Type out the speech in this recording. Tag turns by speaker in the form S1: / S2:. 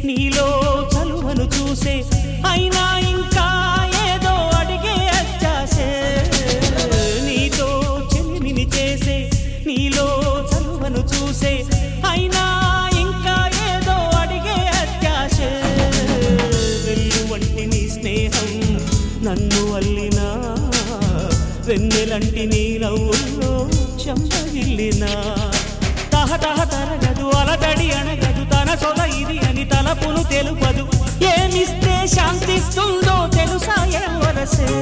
S1: నీలో చలువను చూసే అయినా ఇంకా ఏదో అడిగే అత్యాసే నీతో చెలిమిని చేసే నీలో చలువను చూసే అయినా ఇంకా ఏదో అడిగే అత్యాసే వెళ్ళు వంటి నీ స్నేహం నన్ను అల్లినా వెన్నెలంటి నీ నవ్వుల్లో చెంపగిల్లినా తహ తహ తరగదు అలదడి అనగదు తన సొల ఇది అని తలపును తెలుపదు ఏమిస్తే శాంతిస్తుందో తెలుసా ఎవరసే